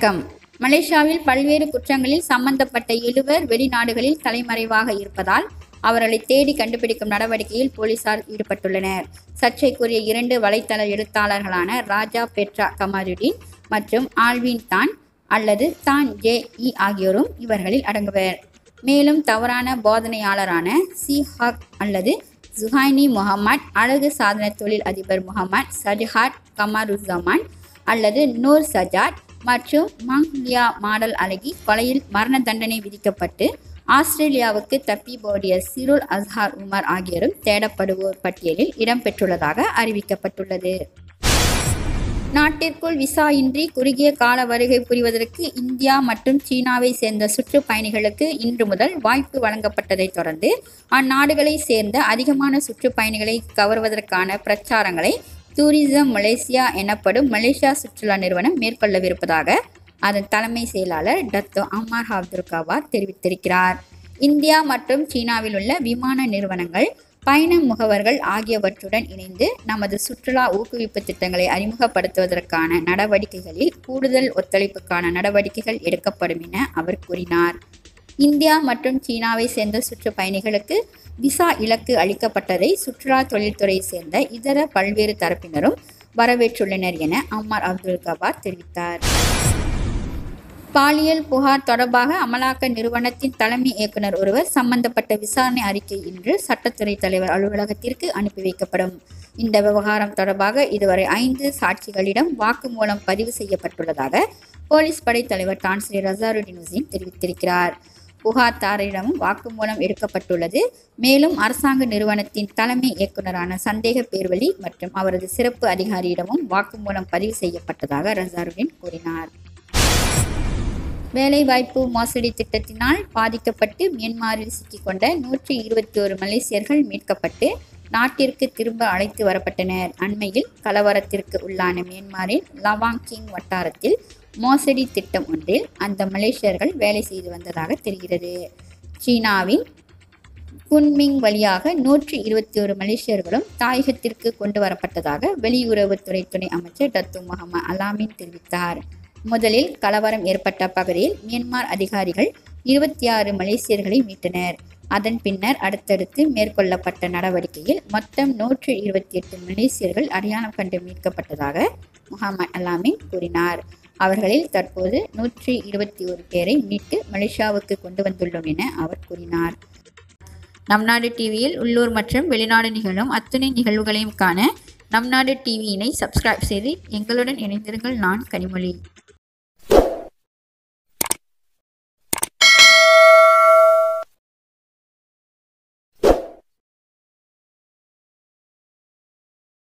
வணக்கம் மலேசியாவில் பல்வேறு குற்றங்களில் சம்பந்தப்பட்ட எழுவர் வெளிநாடுகளில் தலைமறைவாக இருப்பதால் அவர்களை தேடி கண்டுபிடிக்கும் நடவடிக்கையில் போலீசார் ஈடுபட்டுள்ளனர் சர்ச்சைக்குரிய இரண்டு வலைத்தள எழுத்தாளர்களான ராஜா பெட்ரா கமாருடின் மற்றும் ஆல்வின் தான் அல்லது தான் ஜே இ ஆகியோரும் இவர்களில் அடங்குவர் மேலும் தவறான போதனையாளரான சி ஹக் அல்லது ஜுஹைனி முகமட் அழகு சாதன தொழில் அதிபர் முகமட் சஜஹாட் கமாருசமான் அல்லது நூர் சஜாட் மற்றும் மங்லியா மாடல் அழகி கொலையில் மரண தண்டனை விதிக்கப்பட்டு ஆஸ்திரேலியாவுக்கு தப்பி ஓடிய சிருல் அஸ்ஹார் உமர் ஆகியோரும் தேடப்படுவோர் பட்டியலில் இடம்பெற்றுள்ளதாக அறிவிக்கப்பட்டுள்ளது நாட்டிற்குள் விசா இன்றி குறுகிய கால வருகை புரிவதற்கு இந்தியா மற்றும் சீனாவை சேர்ந்த சுற்றுப்பயணிகளுக்கு இன்று முதல் வாய்ப்பு வழங்கப்பட்டதைத் தொடர்ந்து அந்நாடுகளை சேர்ந்த அதிகமான சுற்றுப்பயணிகளை கவர்வதற்கான பிரச்சாரங்களை டூரிசம் மலேசியா எனப்படும் மலேசியா சுற்றுலா நிறுவனம் மேற்கொள்ளவிருப்பதாக அதன் தலைமை செயலாளர் டத்தோ அம்மார் ஹாப்துர்காவார் தெரிவித்திருக்கிறார் இந்தியா மற்றும் சீனாவில் உள்ள விமான நிறுவனங்கள் பயண முகவர்கள் ஆகியவற்றுடன் இணைந்து நமது சுற்றுலா ஊக்குவிப்பு திட்டங்களை அறிமுகப்படுத்துவதற்கான நடவடிக்கைகளில் கூடுதல் ஒத்துழைப்புக்கான நடவடிக்கைகள் எடுக்கப்படும் என அவர் கூறினார் இந்தியா மற்றும் சீனாவை சேர்ந்த சுற்றுப்பயணிகளுக்கு விசா இலக்கு அளிக்கப்பட்டதை சுற்றுலா தொழில்துறையை சேர்ந்த இதர பல்வேறு தரப்பினரும் வரவேற்றுள்ளனர் என அம்மார் அப்துல் கபார் தெரிவித்தார் பாலியல் புகார் தொடர்பாக அமலாக்க நிறுவனத்தின் தலைமை இயக்குனர் ஒருவர் சம்பந்தப்பட்ட விசாரணை அறிக்கை இன்று சட்டத்துறை தலைவர் அலுவலகத்திற்கு அனுப்பி வைக்கப்படும் இந்த விவகாரம் தொடர்பாக இதுவரை ஐந்து சாட்சிகளிடம் வாக்குமூலம் பதிவு செய்யப்பட்டுள்ளதாக போலீஸ் படை தலைவர் டான்ஸ்ரீ ரசாருடின் ஹுசேன் தெரிவித்திருக்கிறார் புகார்தாரரிடமும் வாக்குமூலம் எடுக்கப்பட்டுள்ளது மேலும் அரசாங்க நிறுவனத்தின் தலைமை இயக்குனரான சந்தேக பேர்வழி மற்றும் அவரது சிறப்பு அதிகாரியிடமும் வாக்குமூலம் பதிவு செய்யப்பட்டதாக ரசாருடின் கூறினார் வேலைவாய்ப்பு மோசடி திட்டத்தினால் பாதிக்கப்பட்டு மியான்மரில் சிக்கிக்கொண்ட நூற்றி இருபத்தி ஒரு மலேசியர்கள் மீட்கப்பட்டு நாட்டிற்கு திரும்ப அழைத்து வரப்பட்டனர் அண்மையில் கலவரத்திற்கு உள்ளான மியான்மரின் லவாங்கிங் வட்டாரத்தில் மோசடி திட்டம் ஒன்றில் அந்த மலேசியர்கள் வேலை செய்து வந்ததாக தெரிகிறது சீனாவின் குன்மிங் வழியாக நூற்றி இருபத்தி ஒரு மலேசியர்களும் தாயகத்திற்கு கொண்டு வரப்பட்டதாக வெளியுறவுத்துறை துணை அமைச்சர் டத்து முகமது அலாமின் தெரிவித்தார் முதலில் கலவரம் ஏற்பட்ட பகுதியில் மியான்மர் அதிகாரிகள் இருபத்தி ஆறு மலேசியர்களை மீட்டனர் அதன் பின்னர் அடுத்தடுத்து மேற்கொள்ளப்பட்ட நடவடிக்கையில் மொத்தம் நூற்று இருபத்தி எட்டு மலேசியர்கள் அடையாளம் கண்டு மீட்கப்பட்டதாக முகமது அலாமின் கூறினார் அவர்களில் தற்போது நூற்றி இருபத்தி ஒரு பேரை மீட்டு மலேசியாவுக்கு கொண்டு வந்துள்ளோம் என அவர் கூறினார் நம் நாடு டிவியில் உள்ளூர் மற்றும் வெளிநாடு நிகழும் அத்துணை நிகழ்வுகளையும் காண நம் நாடு டிவியினை சப்ஸ்கிரைப் செய்து எங்களுடன் இணைந்திருங்கள் நான் கனிமொழி